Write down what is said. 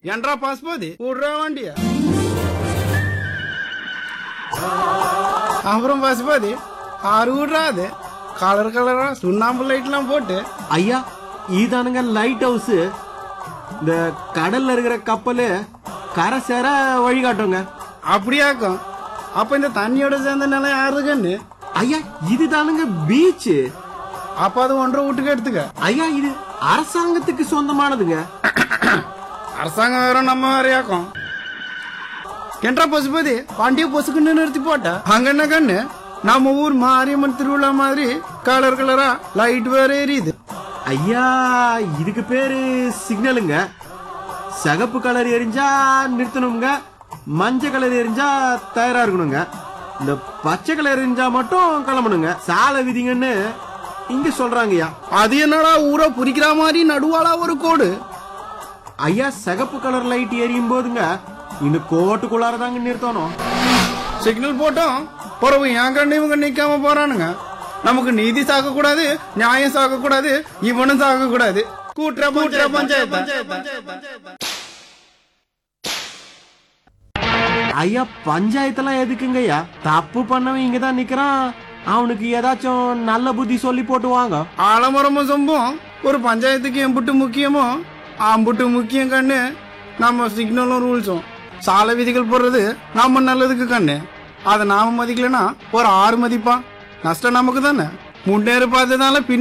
என்றா பாஸ்போதி விடுறா வண்டிய அப்புறம் பசுபதி ஆறு விடுறாது கலர் கலரா சுண்ணாம்பு லைட்லாம் போட்டு ஐயா இதானுங்க லைட் ஹவுஸ் இந்த கடல்ல இருக்கிற கப்பல் கரை சேர வழிகாட்டுங்க அப்படியாக்கும் அப்ப இந்த தண்ணியோட சேர்ந்த நிலம் யாருக்குன்னு ஐயா இதுதானுங்க பீச் அப்ப அது ஒன்றரை வீட்டுக்கு எடுத்துக்க ஐயா இது அரசாங்கத்துக்கு சொந்தமானதுங்க அரசாங்கம் வேற நம்ம வேறையாக்கும் என்றா பசுபதி வண்டியை பொசுக்குன்னு நிறுத்தி போட்ட அங்க என்ன கண்ணு நம்ம ஊர் மாரியம்மன் திருவிழா மாதிரி கலர் கலரா லைட் வேற எரியுது ஐயா இதுக்கு பேரு சிக்னலுங்க சிகப்பு கலர் எரிஞ்சா நிறுத்தணுங்க மஞ்சள் கலர் எரிஞ்சா தயாரா இருக்கணுங்க இந்த பச்சை கலர் எரிஞ்சா மட்டும் கிளம்பணுங்க சாலை விதிங்கன்னு இங்க சொல்றாங்கய்யா அது என்னடா ஊரை புரிக்கிற மாதிரி நடுவாளா ஒரு கோடு ஐயா சிகப்பு கலர் லைட் எரியும் போதுங்க இந்த கோட்டுக்குள்ளார தாங்க நிறுத்தணும் சிக்னல் போட்டோம் பிறகு என் கண்ணு இவங்க நிக்காம போறானுங்க நமக்கு நீதி சாக்க கூடாது நியாயம் சாக்க கூடாது இவனும் சாக்க கூடாது கூட்டுற கூட்டுற பஞ்சாயத்து ஐயா பஞ்சாயத்தெல்லாம் எதுக்குங்க ஐயா தப்பு பண்ணவன் இங்க தான் நிக்கிறான் அவனுக்கு ஏதாச்சும் நல்ல புத்தி சொல்லி போட்டு வாங்க ஆலமரமும் சொம்பும் ஒரு பஞ்சாயத்துக்கு எம்புட்டு முக்கியமோ அம்புட்டு முக்கியம் கண்ணு நம்ம சிக்னலும் ரூல்ஸும் சாலை விதிகள் போடுறது நம்ம நல்லதுக்கு கண்ணு அதை நாம மதிக்கலனா ஒரு ஆறு மதிப்பா நஷ்டம் நமக்கு தானே முன்னேறு பார்த்ததால பின்